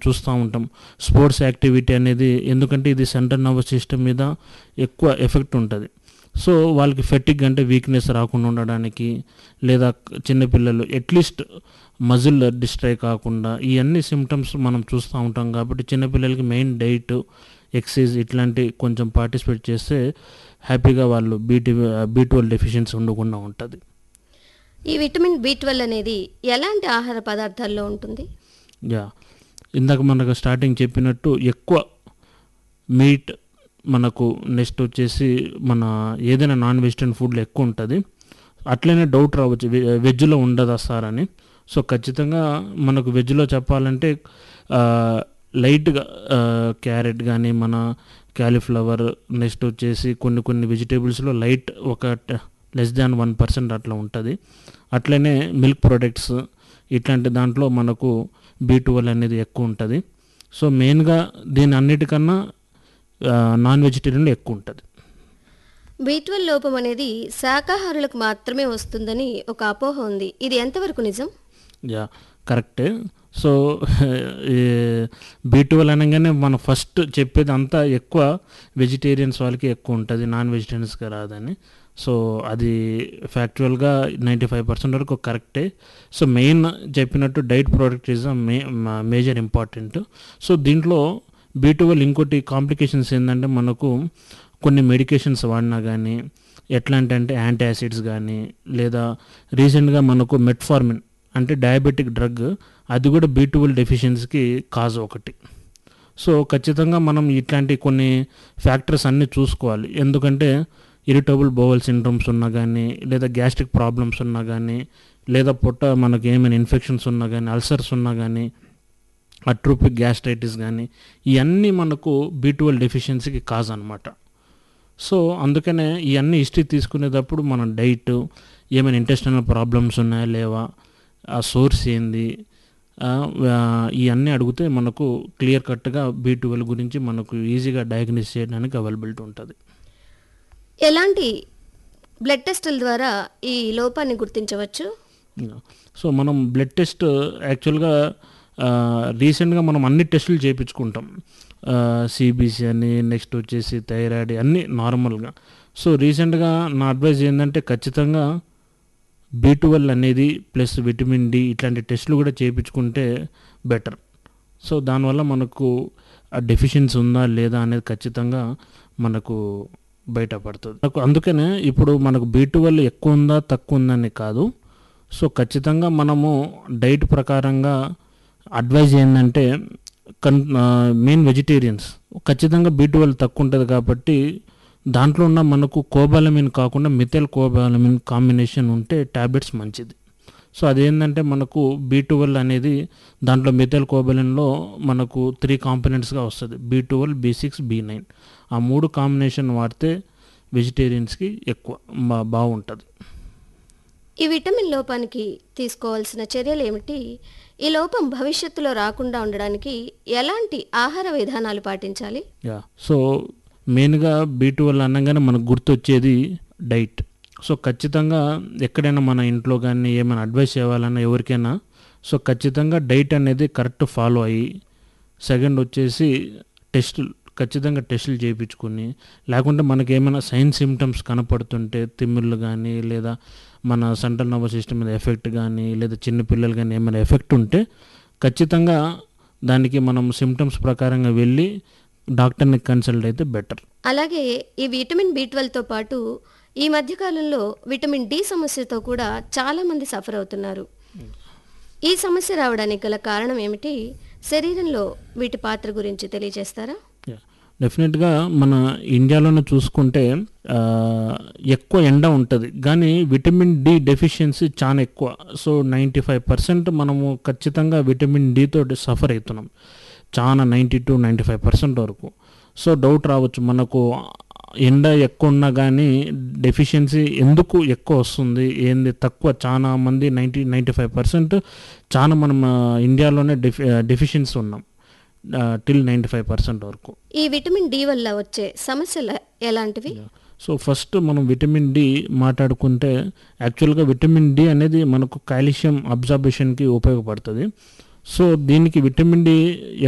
చూస్తూ ఉంటాం sports activity అనేది ఎందుకంటే ఇది సెంట్రల్ నర్వస్ సిస్టమ్ మీద ఎక్కువ ఎఫెక్ట్ ఉంటుంది సో వాళ్ళకి ఫెటిక్ అంటే వీక్నెస్ రాకుండా ఉండడానికి లేదా చిన్నపిల్లలు అట్లీస్ట్ మజిల్ డిస్ట్రై కాకుండా ఈ అన్ని సిమ్టమ్స్ మనం చూస్తూ ఉంటాం కాబట్టి చిన్నపిల్లలకి మెయిన్ డైట్ ఎక్సైజ్ ఇట్లాంటి కొంచెం పార్టిసిపేట్ చేస్తే హ్యాపీగా వాళ్ళు బీటీ బీ ట్వెల్వ్ డెఫిషియన్సీ ఉండకుండా ఉంటుంది ఈ విటమిన్ బి ట్వెల్వ్ అనేది ఎలాంటి ఆహార పదార్థాల్లో ఉంటుంది యా ఇందాక మనకు స్టార్టింగ్ చెప్పినట్టు ఎక్కువ మీట్ మనకు నెక్స్ట్ వచ్చేసి మన ఏదైనా నాన్ వెజిటేరియన్ ఫుడ్లో ఎక్కువ ఉంటుంది అట్లనే డౌట్ రావచ్చు వె- వెజ్లో ఉండదా సార్ అని సో ఖచ్చితంగా మనకు వెజ్లో చెప్పాలంటే ఆ, లైట్గా ఆ, క్యారెట్ కానీ మన క్యాలీఫ్లవర్ నెక్స్ట్ వచ్చేసి కొన్ని కొన్ని వెజిటేబుల్స్లో లైట్ ఒక లెస్ దాన్ వన్ పర్సెంట్ అట్లా ఉంటుంది అట్లనే మిల్క్ ప్రొడక్ట్స్ ఇట్లాంటి దాంట్లో మనకు బీ ట్వెల్వ్ అనేది ఎక్కువ ఉంటుంది సో మెయిన్గా దీని అన్నిటికన్నా ఆ, నాన్ వెజిటేరియన్లో ఎక్కువ ఉంటుంది బి ట్వెల్వ్ లోపం అనేది శాకాహారులకు మాత్రమే వస్తుందని ఒక అపోహ ఉంది ఇది ఎంతవరకు నిజం యా కరెక్టే సో బీ ట్వెల్వ్ అనగానే మనం ఫస్ట్ చెప్పేది అంతా ఎక్కువ వెజిటేరియన్స్ వాళ్ళకి ఎక్కువ ఉంటుంది నాన్ వెజిటేరియన్స్కి రాదని సో అది ఫ్యాక్చువల్గా నైంటీ ఫైవ్ పర్సెంట్ వరకు కరెక్టే సో మెయిన్ చెప్పినట్టు diet product is may major important so దీంట్లో బీ ట్వెల్వ్ ఇంకోటి కాంప్లికేషన్స్ ఏంటంటే మనకు కొన్ని మెడికేషన్స్ వాడినా కానీ ఎట్లాంటి అంటే యాంటీ యాసిడ్స్ కానీ లేదా రీసెంట్గా మనకు మెట్ఫార్మిన్ అంటే డయాబెటిక్ డ్రగ్ అది కూడా బీ ట్వెల్వ్ డెఫిషియన్సీకి కాజ్ ఒకటి సో ఖచ్చితంగా మనం ఇట్లాంటి కొన్ని ఫ్యాక్టర్స్ అన్నీ చూసుకోవాలి ఎందుకంటే ఇరిటబుల్ బోవల్ సిండ్రోమ్స్ ఉన్నా కానీ లేదా గ్యాస్ట్రిక్ ప్రాబ్లమ్స్ ఉన్నా కానీ లేదా పొట్ట మనకి ఏమైనా ఇన్ఫెక్షన్స్ ఉన్నా కానీ అల్సర్స్ ఉన్నా కానీ అట్రోపిక్ గ్యాస్ట్రైటిస్ కానీ ఇవన్నీ మనకు బీ ట్వెల్వ్ డెఫిషియన్సీకి కాజ్ అనమాట సో అందుకనే ఇవన్నీ హిస్టరీ తీసుకునేటప్పుడు మన డైట్ ఏమైనా ఇంటెస్టనల్ ప్రాబ్లమ్స్ ఉన్నాయా లేవా ఆ సోర్స్ ఏంది ఆ, ఆ, ఇవన్నీ అడిగితే మనకు క్లియర్ కట్గా బీ ట్వెల్వ్ గురించి మనకు ఈజీగా డయాగ్నోస్ చేయడానికి అవైలబిలిటీ ఉంటుంది ఎలాంటి బ్లడ్ టెస్టుల ద్వారా ఈ లోపాన్ని గుర్తించవచ్చు సో మనం బ్లడ్ టెస్ట్ యాక్చువల్గా రీసెంట్గా మనం అన్ని టెస్టులు చేయించుకుంటాం సిబిసి అని నెక్స్ట్ వచ్చేసి థైరాయిడ్ అన్నీ నార్మల్గా సో రీసెంట్గా నా అడ్వైజ్ ఏంటంటే ఖచ్చితంగా బీ ట్వెల్వ్ అనేది ప్లస్ విటమిన్ డి ఇట్లాంటి టెస్టులు కూడా చేయించుకుంటే బెటర్ సో దానివల్ల మనకు ఆ డెఫిషియన్సీ ఉందా లేదా అనేది ఖచ్చితంగా మనకు బయటపడుతుంది నాకు అందుకనే ఇప్పుడు మనకు బీ ట్వెల్వ్ ఎక్కువ ఉందా తక్కువ ఉందని కాదు సో ఖచ్చితంగా మనము డైట్ ప్రకారంగా అడ్వైజ్ ఏంటంటే కన్ మెయిన్ వెజిటేరియన్స్ ఖచ్చితంగా బీ ట్వెల్వ్ తక్కువ ఉంటుంది కాబట్టి దాంట్లో ఉన్న మనకు కోబాలమిన్ కాకుండా మిథైల్ కోబాలమిన్ కాంబినేషన్ ఉంటే ట్యాబ్లెట్స్ మంచిది సో అదేంటంటే మనకు బీ ట్వెల్వ్ అనేది దాంట్లో మిథైల్ కోబాలిన్లో మనకు త్రీ కాంపోనెంట్స్గా వస్తుంది B twelve B six B nine ఆ మూడు కాంబినేషన్ వాడితే వెజిటేరియన్స్కి ఎక్కువ బా- బాగుంటుంది ఈ విటమిన్ లోపానికి తీసుకోవాల్సిన చర్యలు ఏమిటి ఈ లోపం భవిష్యత్తులో రాకుండా ఉండడానికి ఎలాంటి ఆహార విధానాలు పాటించాలి యా సో మెయిన్గా బీ ట్వెల్వ్ అనగానే మనకు గుర్తొచ్చేది డైట్ సో ఖచ్చితంగా ఎక్కడైనా మన ఇంట్లో కానీ ఏమైనా అడ్వైస్ ఇవ్వాలన్నా ఎవరికైనా సో ఖచ్చితంగా డైట్ అనేది కరెక్ట్ ఫాలో అయ్యి సెకండ్ వచ్చేసి టెస్టులు ఖచ్చితంగా టెస్టులు చేయించుకొని లేకుంటే మనకి ఏమైనా సైన్ సిమ్టమ్స్ కనపడుతుంటే తిమ్మిళ్ళు కానీ లేదా మన సెంట్రల్ నర్వస్ సిస్టమ్ మీద ఎఫెక్ట్ కానీ లేదా చిన్న పిల్లలు కానీ ఏమైనా ఎఫెక్ట్ ఉంటే ఖచ్చితంగా దానికి మనం సిమ్టమ్స్ ప్రకారంగా వెళ్ళి డాక్టర్ని కన్సల్ట్ అయితే బెటర్ అలాగే ఈ విటమిన్ బి తో పాటు ఈ మధ్యకాలంలో విటమిన్ డి సమస్యతో కూడా చాలా మంది సఫర్ అవుతున్నారు ఈ సమస్య రావడానికి గల కారణం ఏమిటి శరీరంలో వీటి పాత్ర గురించి తెలియజేస్తారా డెఫినెట్గా మన ఇండియాలోనే చూసుకుంటే ఆ, ఎక్కువ ఎండ ఉంటుంది కానీ విటమిన్ డి డెఫిషియన్సీ చాలా ఎక్కువ సో నైంటీ ఫైవ్ పర్సెంట్ మనము ఖచ్చితంగా విటమిన్ డితో సఫర్ అవుతున్నాం చాలా ninety to ninety five percent వరకు సో డౌట్ రావచ్చు మనకు ఎండ ఎక్కువ ఉన్నా కానీ డెఫిషియన్సీ ఎందుకు ఎక్కువ వస్తుంది ఏంది తక్కువ చాలా మంది నైంటీ నైంటీ ఫైవ్ పర్సెంట్ చాలా మనం ఆ, ఇండియాలోనే డెఫి డెఫిషియన్సీ ఉన్నాం టిల్ నైంటీ ఫైవ్ పర్సెంట్ వరకు ఈ విటమిన్ డి వల్ల వచ్చే సమస్యలు ఎలాంటివి సో ఫస్ట్ మనం విటమిన్ డి మాట్లాడుకుంటే యాక్చువల్గా విటమిన్ డి అనేది మనకు కాల్షియం అబ్జర్బేషన్కి ఉపయోగపడుతుంది సో దీనికి విటమిన్ డి